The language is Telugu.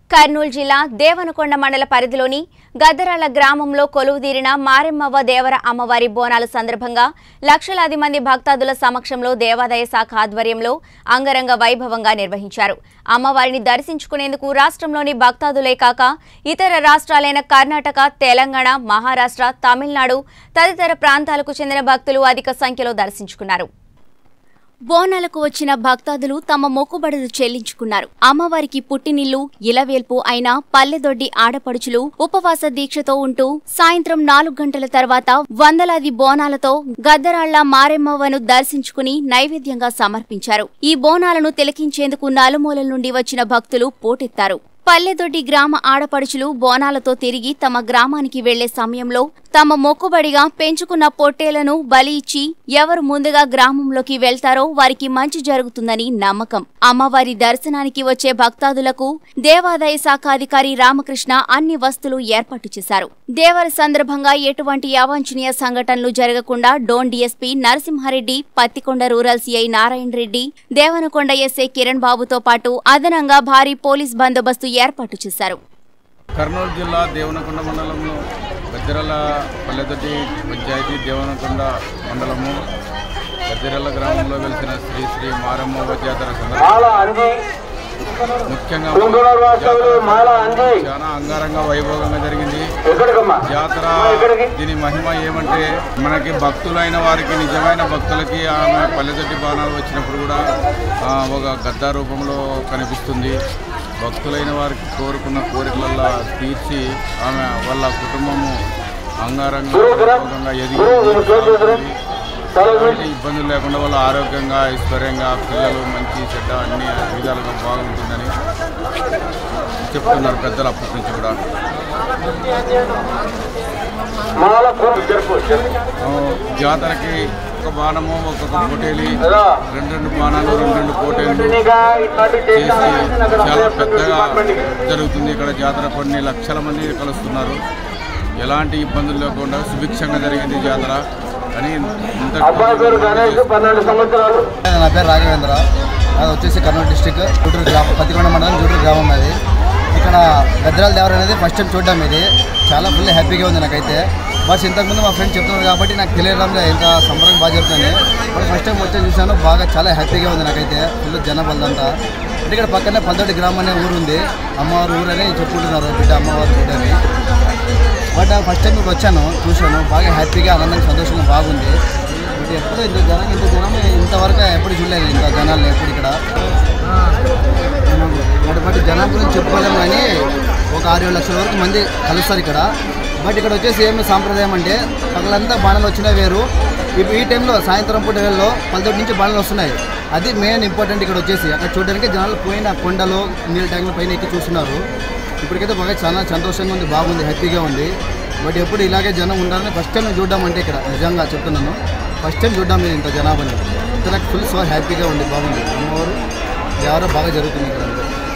కర్నూలు జిల్లా దేవనకొండ మండల పరిధిలోని గద్దరాల గ్రామంలో కొలువుదీరిన మారెమ్మవ్వ దేవర అమ్మవారి బోనాల సందర్భంగా లక్షలాది మంది భక్తాదుల సమక్షంలో దేవాదాయ శాఖ ఆధ్వర్యంలో అంగరంగ వైభవంగా నిర్వహించారు అమ్మవారిని దర్శించుకునేందుకు రాష్ట్రంలోని భక్తాదులే కాక ఇతర రాష్ట్రాలైన కర్ణాటక తెలంగాణ మహారాష్ట్ర తమిళనాడు తదితర ప్రాంతాలకు చెందిన భక్తులు అధిక సంఖ్యలో దర్శించుకున్నారు బోనాలకు వచ్చిన భక్తాదులు తమ మొక్కుబడులు చెల్లించుకున్నారు అమ్మవారికి పుట్టినిల్లు ఇలవేల్పు అయిన పల్లెదొడ్డి ఆడపడుచులు ఉపవాస దీక్షతో ఉంటూ సాయంత్రం నాలుగు గంటల తర్వాత వందలాది బోనాలతో గద్దరాళ్ల మారెమ్మవ్వను దర్శించుకుని నైవేద్యంగా సమర్పించారు ఈ బోనాలను తిలకించేందుకు నలుమూలల నుండి వచ్చిన భక్తులు పోటెత్తారు పల్లెదొడ్డి గ్రామ ఆడపడుచులు బోనాలతో తిరిగి తమ గ్రామానికి వెళ్లే సమయంలో తమ మొక్కుబడిగా పెంచుకున్న పొట్టేలను బలి ఇచ్చి ఎవరు ముందుగా గ్రామంలోకి వెళ్తారో వారికి మంచి జరుగుతుందని నమ్మకం అమ్మవారి దర్శనానికి వచ్చే భక్తాదులకు దేవాదాయ శాఖ అధికారి రామకృష్ణ అన్ని వస్తువులు ఏర్పాటు చేశారు దేవర సందర్భంగా ఎటువంటి అవాంఛనీయ సంఘటనలు జరగకుండా Dhone DSP Narasimha Reddy Pattikonda rural CI Narayana Reddy Devanakonda SI Kiran బాబుతో పాటు అదనంగా భారీ పోలీస్ బందోబస్తు ఏర్పాటు చేశారు కర్నూలు జిల్లా దేవనకొండ మండలంలో గజ్జరల పల్లెదొడ్డి పంచాయతీ దేవనకొండ మండలము గజ్జరల గ్రామంలో వెలిసిన శ్రీ శ్రీ మారమ్మ జాతర సందర్భంగా మాల అంది ముఖ్యంగా కుంకుమల వాస్తవులు మాల అంది చాలా అంగరంగ వైభవంగా జరిగింది ఎక్కడికమ్మా జాతర ఎక్కడికి? దీని మహిమ ఏమంటే మనకి భక్తులైన వారికి నిజమైన భక్తులకి ఆమె పల్లెదొడ్డి బాణాలు వచ్చినప్పుడు కూడా ఆ, ఒక గద్ద రూపంలో కనిపిస్తుంది భక్తులైన వారికి కోరుకున్న కోరికలల్లా తీర్చి ఆమె వాళ్ళ కుటుంబము అంగారంగ వైభవంగా ఎదిగి సాగుతుంది. ఎలాంటి ఇబ్బందులు లేకుండా వాళ్ళు ఆరోగ్యంగా ఐశ్వర్యంగా పిల్లలు మంచి చెడ్డ అన్ని విధాలుగా బాగుంటుందని చెప్తున్నారు పెద్దలు అప్పటి నుంచి కూడా మాల కుంకు జరుపు జరుపు. ఆ, జాతరకి ఒక బాణము ఒక్కొక్క పోటీలు ఎలా? రెండు రెండు బాణాలు రెండు రెండు పోటీలు కంటిన్యూగా ఇట్లాంటి చేసి చేసిన అక్కడ చాలా అభ్యర్థులు పెద్దగా డిపార్ట్మెంట్కి. జరుగుతుంది ఇక్కడ జాతర కొన్ని లక్షల మంది కలుస్తున్నారు ఎలాంటి ఇబ్బందులు లేకుండా సుభిక్షంగా జరిగింది జాతర అని ఇంత అబ్బాయి పేరు గణేష్ పన్నెండు సంవత్సరాలు నా పేరు రాఘవేంద్ర అది వచ్చేసి కర్నూలు డిస్టిక్ గుంటూరు గ్రామం పత్తికొండ మండలం గుంటూరు గ్రామం అది ఇక్కడ గద్రాల దేవర అనేది ఫస్ట్ టైం చూడడం ఇది చాలా ఫుల్ హ్యాపీగా ఉంది నాకైతే బస్ ఇంతకుముందు మా ఫ్రెండ్ చెప్తున్నారు కాబట్టి నాకు తెలియడంలో ఇంత సంబరం బాగా జరుగుతుంది ఇప్పుడు ఫస్ట్ టైం వచ్చి చూశాను బాగా చాలా హ్యాపీగా ఉంది నాకైతే ఫుల్ జనం వాళ్ళంతా అంటే ఇక్కడ పక్కనే పల్దొడ్డి గ్రామం అనే ఊరు ఉంది అమ్మవారి ఊరు అని చెప్పుకుంటున్నారు బిడ్డ అమ్మవారి బిడ్డ అని బట్ ఫస్ట్ టైం ఇక్కడ వచ్చాను చూశాను బాగా హ్యాపీగా ఆనందంగా సంతోషంగా బాగుంది బట్ ఎప్పుడు ఇంత జనం ఇంత జనం ఇంతవరకు ఎప్పుడు చూడలేదు ఇంత జనాలు ఎప్పుడు ఇక్కడ బట్ బట్ జనం గురించి చెప్పుకోలేము కానీ ఒక ఆరు ఏడు లక్షల వరకు మంది కలుస్తారు ఇక్కడ బట్ ఇక్కడ వచ్చేసి ఏమి సాంప్రదాయం అంటే పగలంతా బాణాలు వచ్చినా వేరు ఇప్పుడు ఈ టైంలో సాయంత్రం పూట వేళలో పల్లెటూరు నుంచి బాణాలు వస్తున్నాయి అది మెయిన్ ఇంపార్టెంట్ ఇక్కడ వచ్చేసి అక్కడ చూడడానికి జనాలు పోయిన కొండలు నీళ్ళ ట్యాంకుల పైన ఎక్కి చూస్తున్నారు ఇప్పటికైతే బాగా చాలా సంతోషంగా ఉంది బాగుంది హ్యాపీగా ఉంది బట్ ఎప్పుడు ఇలాగే జనం ఉండాలని ఫస్ట్ టైం చూడడం అంటే ఇక్కడ నిజంగా చెప్తున్నాను ఫస్ట్ టైం చూడడం నేను ఇంత జనాభాని అయితే నాకు ఫుల్ సో హ్యాపీగా ఉంది బాగుంది అమ్మవారు ఎవరో బాగా జరుగుతుంది ఇక్కడ అంతే